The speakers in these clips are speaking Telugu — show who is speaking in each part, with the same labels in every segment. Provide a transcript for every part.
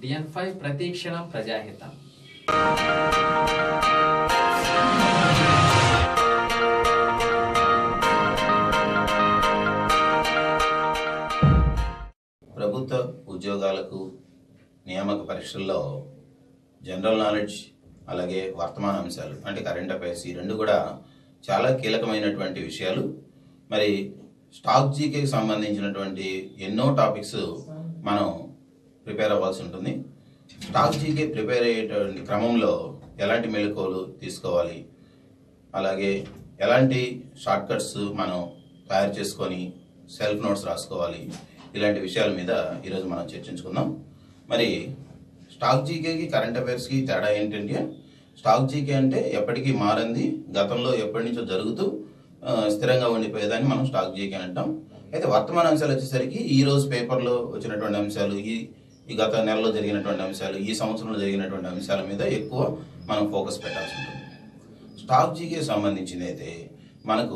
Speaker 1: డిఎన్ ఫైవ్ ప్రతీక్షణం ప్రజాహితం
Speaker 2: ప్రభుత్వ ఉద్యోగాలకు నియామక పరీక్షల్లో జనరల్ నాలెడ్జ్ అలాగే వర్తమాన అంశాలు అంటే కరెంట్ అఫైర్స్ ఈ రెండు కూడా చాలా కీలకమైనటువంటి విషయాలు మరి స్టాక్ జీకేకి సంబంధించినటువంటి ఎన్నో టాపిక్స్ మనం ప్రిపేర్ అవ్వాల్సి ఉంటుంది స్టాక్ జీకే ప్రిపేర్ అయ్యేటువంటి క్రమంలో ఎలాంటి మెళుకువలు తీసుకోవాలి అలాగే ఎలాంటి షార్ట్ కట్స్ మనం తయారు చేసుకొని సెల్ఫ్ నోట్స్ రాసుకోవాలి ఇలాంటి విషయాల మీద ఈరోజు మనం చర్చించుకుందాం మరి స్టాక్ జీకేకి కరెంట్ అఫైర్స్కి తేడా ఏంటంటే స్టాక్ జీకే అంటే ఎప్పటికీ మారంది గతంలో ఎప్పటి నుంచో జరుగుతూ ఆ, స్థిరంగా ఉండిపోయేదాన్ని మనం స్టాక్ జీకే అంటాం అయితే వర్తమాన అంశాలు వచ్చేసరికి ఈ రోజు పేపర్లో వచ్చినటువంటి అంశాలు ఈ ఈ గత నెలలో జరిగినటువంటి అంశాలు ఈ సంవత్సరంలో జరిగినటువంటి అంశాల మీద ఎక్కువ మనం ఫోకస్ పెట్టాల్సి ఉంటుంది స్టాక్ జీకే సంబంధించింది అయితే మనకు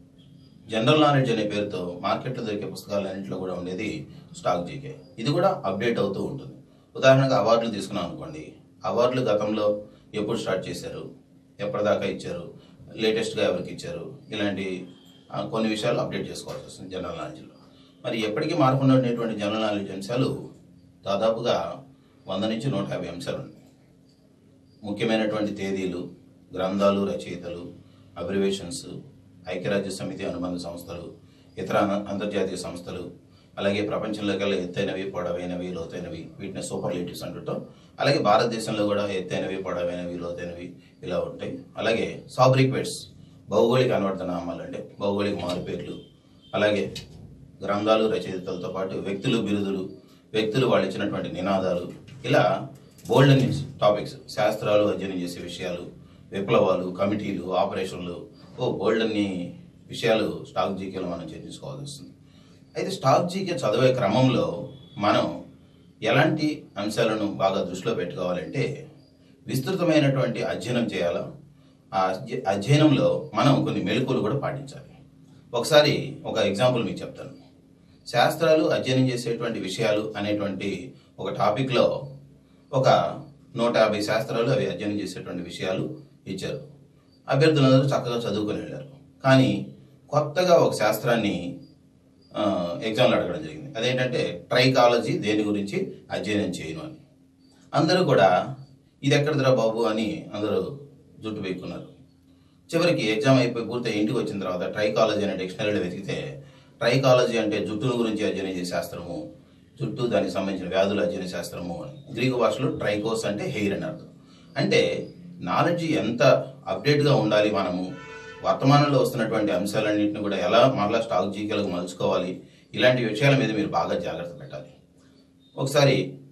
Speaker 2: జనరల్ నాలెడ్జ్ అనే పేరుతో మార్కెట్లో దొరికే పుస్తకాలన్నింటిలో కూడా ఉండేది స్టాక్ జీకే ఇది కూడా అప్డేట్ అవుతూ ఉంటుంది ఉదాహరణకు అవార్డులు తీసుకున్నాం అనుకోండి అవార్డులు గతంలో ఎప్పుడు స్టార్ట్ చేశారు ఎప్పటిదాకా ఇచ్చారు లేటెస్ట్గా ఎవరికి ఇచ్చారు ఇలాంటి ఆ, కొన్ని విషయాలు అప్డేట్ చేసుకోవాల్సి వస్తుంది జనరల్ నాలెడ్జ్లో మరి ఎప్పటికీ మార్పులు ఉండేటువంటి జనరల్ నాలెడ్జ్ అంశాలు దాదాపుగా వంద నుంచి నూట యాభై అంశాలు ఉన్నాయి ముఖ్యమైనటువంటి తేదీలు గ్రంథాలు రచయితలు అబ్రివేషన్స్ ఐక్యరాజ్య సమితి అనుబంధ సంస్థలు ఇతర అన- అంతర్జాతీయ సంస్థలు అలాగే ప్రపంచంలోకెల్లా ఎత్తైనవి పొడవైనవి లోతైనవి వీటిని సూపర్ లిటివ్స్ అంటుంటాం అలాగే భారతదేశంలో కూడా ఎత్తైనవి పొడవైనవి లోతైనవి ఇలా ఉంటాయి అలాగే సాబ్రిక్వెట్స్ భౌగోళిక అనువర్తనామాలు అంటే భౌగోళిక మారుపేర్లు అలాగే గ్రంథాలు రచయితలతో పాటు వ్యక్తులు బిరుదులు వ్యక్తులు వాళ్ళు ఇచ్చినటువంటి నినాదాలు ఇలా బోల్డ్ అని టాపిక్స్ శాస్త్రాలు అధ్యయనం చేసే విషయాలు విప్లవాలు కమిటీలు ఆపరేషన్లు ఓ బోల్డ్ అన్ని విషయాలు స్టాక్ జీకేలో మనం చర్చించుకోవాల్సి వస్తుంది అయితే స్టాక్ జీకే చదివే క్రమంలో మనం ఎలాంటి అంశాలను బాగా దృష్టిలో పెట్టుకోవాలంటే విస్తృతమైనటువంటి అధ్యయనం చేయాలా ఆ అధ్య- అధ్యయనంలో మనం కొన్ని మెలకువలు కూడా పాటించాలి ఒకసారి ఒక ఎగ్జాంపుల్ మీకు చెప్తాను శాస్త్రాలు అధ్యయనం చేసేటువంటి విషయాలు అనేటువంటి ఒక టాపిక్లో ఒక నూట యాభై శాస్త్రాలు అవి అధ్యయనం చేసేటువంటి విషయాలు ఇచ్చారు అభ్యర్థులందరూ చక్కగా చదువుకొని వెళ్ళారు కానీ కొత్తగా ఒక శాస్త్రాన్ని ఆ, ఎగ్జామ్లో అడగడం జరిగింది అదేంటంటే ట్రైకాలజీ దేని గురించి అధ్యయనం చేయను అని అందరూ కూడా ఇది ఎక్కడిదిరా బాబు అని అందరూ జుట్టు పెట్టుకున్నారు చివరికి ఎగ్జామ్ అయిపోయి పూర్తి ఇంటికి వచ్చిన తర్వాత ట్రైకాలజీ అనే డిక్షనరీలో వెతికితే ట్రైకాలజీ అంటే జుట్టును గురించి అధ్యయనం చేసే శాస్త్రము జుట్టు దానికి సంబంధించిన వ్యాధుల అధ్యయన శాస్త్రము అని గ్రీకు భాషలో ట్రైకోస్ అంటే హెయిర్ అని అర్థం అంటే నాలెడ్జ్ ఎంత అప్డేట్గా ఉండాలి మనము వర్తమానంలో వస్తున్నటువంటి అంశాలన్నింటిని కూడా ఎలా మరలా స్టాక్ జీకేలకు మలుచుకోవాలి ఇలాంటి విషయాల మీద మీరు బాగా జాగ్రత్త పెట్టాలి ఒకసారి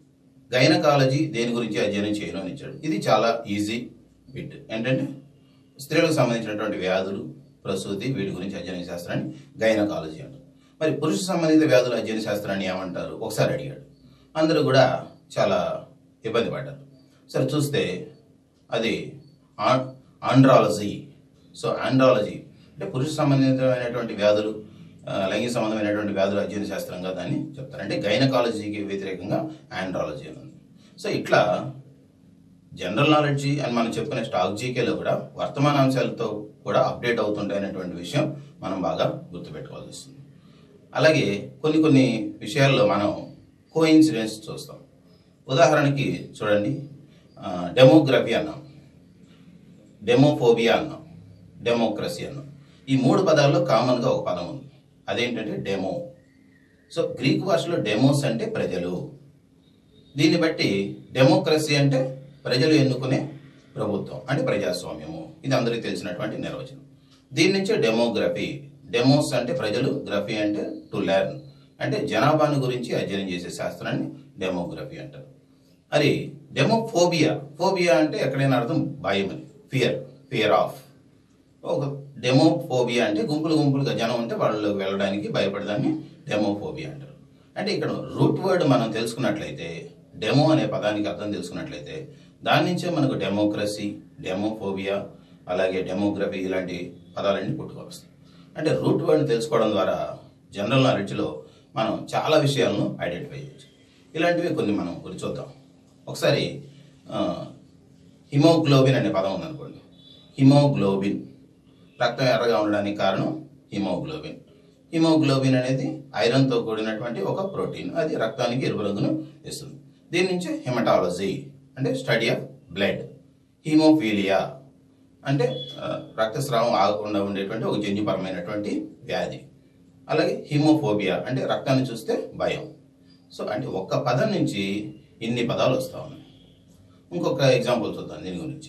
Speaker 2: గైనకాలజీ దేని గురించి అధ్యయనం చేయను అని ఇచ్చాడు ఇది చాలా ఈజీ బిట్ ఏంటంటే స్త్రీలకు సంబంధించినటువంటి వ్యాధులు ప్రసూతి వీటి గురించి అధ్యయన శాస్త్రాన్ని గైనకాలజీ అంటారు మరి పురుష సంబంధిత వ్యాధుల అధ్యయన శాస్త్రాన్ని ఏమంటారు ఒకసారి అడిగాడు అందరూ కూడా చాలా ఇబ్బంది పడ్డారు సరే చూస్తే అది ఆన్- ఆండ్రాలజీ సో ఆండ్రాలజీ అంటే పురుష సంబంధితమైనటువంటి వ్యాధులు ఆ, లైంగిక సంబంధమైనటువంటి వ్యాధుల అధ్యయన శాస్త్రంగా దాన్ని చెప్తారు అంటే గైనకాలజీకి వ్యతిరేకంగా ఆండ్రాలజీ అని ఉంది సో ఇట్లా జనరల్ నాలెడ్జీ అని మనం చెప్పుకునే స్టాక్ జీకేలో కూడా వర్తమాన అంశాలతో కూడా అప్డేట్ అవుతుంటాయనేటువంటి విషయం మనం బాగా గుర్తుపెట్టుకోవాల్సి వస్తుంది అలాగే కొన్ని కొన్ని విషయాల్లో మనం కోఇన్సిడెన్స్ చూస్తాం ఉదాహరణకి చూడండి డెమోగ్రఫీ అన్నాం డెమోఫోబియా అన్నాం డెమోక్రసీ అన్నాం ఈ మూడు పదాల్లో కామన్గా ఒక పదం ఉంది అదేంటంటే డెమో సో గ్రీక్ భాషలో డెమోస్ అంటే ప్రజలు దీన్ని బట్టి డెమోక్రసీ అంటే ప్రజలు ఎన్నుకునే ప్రభుత్వం అంటే ప్రజాస్వామ్యము ఇది అందరికీ తెలిసినటువంటి నిర్వచనం దీని నుంచే డెమోగ్రఫీ డెమోస్ అంటే ప్రజలు గ్రఫీ అంటే టు లెర్న్ అంటే జనాభాను గురించి అధ్యయనం చేసే శాస్త్రాన్ని డెమోగ్రఫీ అంటారు మరి డెమోఫోబియా ఫోబియా అంటే ఎక్కడైనా అర్థం భయం అని ఫియర్ ఫియర్ ఆఫ్ ఒక డెమోఫోబియా అంటే గుంపులు గుంపులుగా జనం ఉంటే వాళ్ళలోకి వెళ్ళడానికి భయపడదాన్ని డెమోఫోబియా అంటారు అంటే ఇక్కడ రూట్ వర్డ్ మనం తెలుసుకున్నట్లయితే డెమో అనే పదానికి అర్థం తెలుసుకున్నట్లయితే దాని నుంచే మనకు డెమోక్రసీ డెమోఫోబియా అలాగే డెమోగ్రఫీ ఇలాంటి పదాలన్నీ పుట్టుకొస్తాయి అంటే రూట్ వర్డ్ని తెలుసుకోవడం ద్వారా జనరల్ నాలెడ్జ్లో మనం చాలా విషయాలను ఐడెంటిఫై చేయొచ్చు ఇలాంటివి కొన్ని మనం గురి చూద్దాం ఒకసారి ఆ, హిమోగ్లోబిన్ అనే పదం ఉందనుకోండి హిమోగ్లోబిన్ రక్తం ఎర్రగా ఉండడానికి కారణం హిమోగ్లోబిన్ హిమోగ్లోబిన్ అనేది ఐరన్తో కూడినటువంటి ఒక ప్రోటీన్ అది రక్తానికి ఎరుపు రంగును ఇస్తుంది దీని నుంచి హెమటాలజీ అంటే స్టడీ ఆఫ్ బ్లడ్ హీమోఫీలియా అంటే ఆ, రక్తస్రావం ఆగకుండా ఉండేటువంటి ఒక జన్యుపరమైనటువంటి వ్యాధి అలాగే హిమోఫోబియా అంటే రక్తాన్ని చూస్తే భయం సో అంటే ఒక్క పదం నుంచి ఇన్ని పదాలు వస్తా ఉన్నాయి ఇంకొక ఎగ్జాంపుల్ చూద్దాం దీని గురించి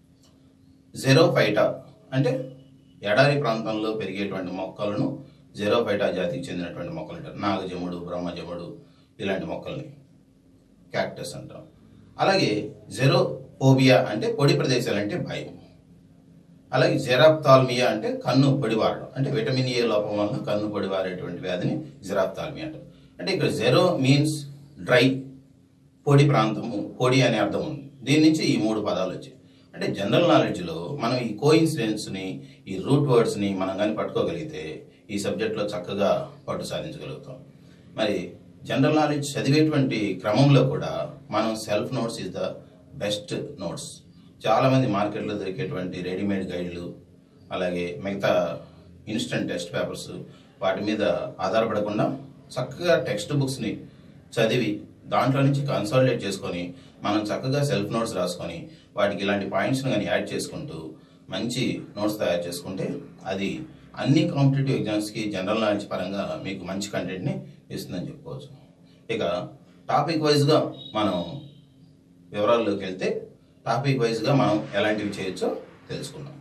Speaker 2: జెరోఫైటా అంటే ఎడారి ప్రాంతంలో పెరిగేటువంటి మొక్కలను జెరోఫైటా జాతికి చెందినటువంటి మొక్కలు అంటారు నాగజముడు బ్రహ్మజముడు ఇలాంటి మొక్కల్ని క్యాక్టస్ అంటాం అలాగే జెరోఫోబియా అంటే పొడి ప్రదేశాలు అంటే భయం అలాగే జెరాప్తాల్మియా అంటే కన్ను పొడివారడం అంటే విటమిన్ ఏ లోపం వల్ల కన్ను పొడివారేటువంటి వ్యాధిని జెరాప్తాల్మియా అంటారు అంటే ఇక్కడ జెరో మీన్స్ డ్రై పొడి ప్రాంతము పొడి అనే అర్థం ఉంది దీని నుంచి ఈ మూడు పదాలు వచ్చాయి అంటే జనరల్ నాలెడ్జ్లో మనం ఈ కోయిన్సిడెన్స్ని ఈ రూట్ వర్డ్స్ని మనం కానీ పట్టుకోగలిగితే ఈ సబ్జెక్ట్లో చక్కగా పట్టు సాధించగలుగుతాం మరి జనరల్ నాలెడ్జ్ చదివేటువంటి క్రమంలో కూడా మనం self notes is the best notes చాలామంది మార్కెట్లో దొరికేటువంటి రెడీమేడ్ గైడ్లు అలాగే మిగతా ఇన్స్టంట్ టెస్ట్ పేపర్స్ వాటి మీద ఆధారపడకుండా చక్కగా టెక్స్ట్ బుక్స్ని చదివి దాంట్లో నుంచి కన్సాలిడేట్ చేసుకొని మనం చక్కగా సెల్ఫ్ నోట్స్ రాసుకొని వాటికి ఇలాంటి పాయింట్స్ని కానీ యాడ్ చేసుకుంటూ మంచి నోట్స్ తయారు చేసుకుంటే అది అన్ని కాంపిటేటివ్ ఎగ్జామ్స్కి జనరల్ నాలెడ్జ్ పరంగా మీకు మంచి కంటెంట్ని ఇస్తుందని చెప్పుకోవచ్చు ఇక టాపిక్ వైజ్గా మనం వివరాల్లోకి వెళ్తే టాపిక్ వైజ్గా మనం ఎలాంటివి చేయొచ్చో తెలుసుకుందాం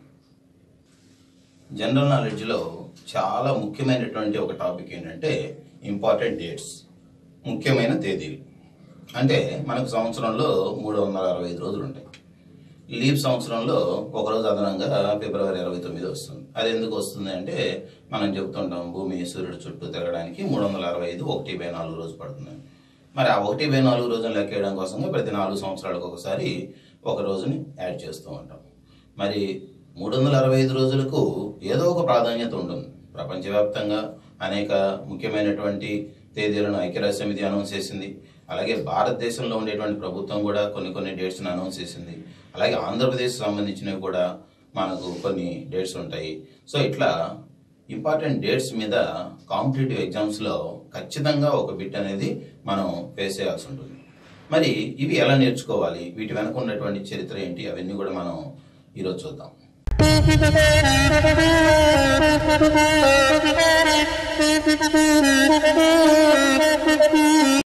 Speaker 2: జనరల్ నాలెడ్జ్లో చాలా ముఖ్యమైనటువంటి ఒక టాపిక్ ఏంటంటే ఇంపార్టెంట్ డేట్స్ ముఖ్యమైన తేదీలు అంటే మనకు సంవత్సరంలో మూడు వందల అరవై ఐదు రోజులు ఉంటాయి లీప్ సంవత్సరంలో ఒక రోజు అదనంగా ఫిబ్రవరి ఇరవై తొమ్మిది వస్తుంది అది ఎందుకు వస్తుంది అంటే మనం చెప్తుంటాం భూమి సూర్యుడు చుట్టూ తిరగడానికి మూడు వందల అరవై ఐదు ఒకటి బై నాలుగు రోజు పడుతుంది మరి ఆ ఒకటి బై నాలుగు రోజులు లెక్కేయడం కోసంగా ప్రతి నాలుగు సంవత్సరాలకు ఒకసారి ఒక రోజుని యాడ్ చేస్తూ ఉంటాం మరి మూడు వందల అరవై ఐదు రోజులకు ఏదో ఒక ప్రాధాన్యత ఉంటుంది ప్రపంచవ్యాప్తంగా అనేక ముఖ్యమైనటువంటి తేదీలను ఐక్యరాజ్య సమితి అనౌన్స్ చేసింది అలాగే భారతదేశంలో ఉండేటువంటి ప్రభుత్వం కూడా కొన్ని కొన్ని డేట్స్ని అనౌన్స్ చేసింది అలాగే ఆంధ్రప్రదేశ్ సంబంధించినవి కూడా మనకు కొన్ని డేట్స్ ఉంటాయి సో ఇట్లా ఇంపార్టెంట్ డేట్స్ మీద కాంపిటేటివ్ ఎగ్జామ్స్లో ఖచ్చితంగా ఒక బిట్ అనేది మనం ఫేస్ చేయాల్సి ఉంటుంది మరి ఇవి ఎలా నేర్చుకోవాలి వీటి వెనక ఉన్నటువంటి చరిత్ర ఏంటి అవన్నీ కూడా మనం ఈరోజు చూద్దాం
Speaker 3: Thank you.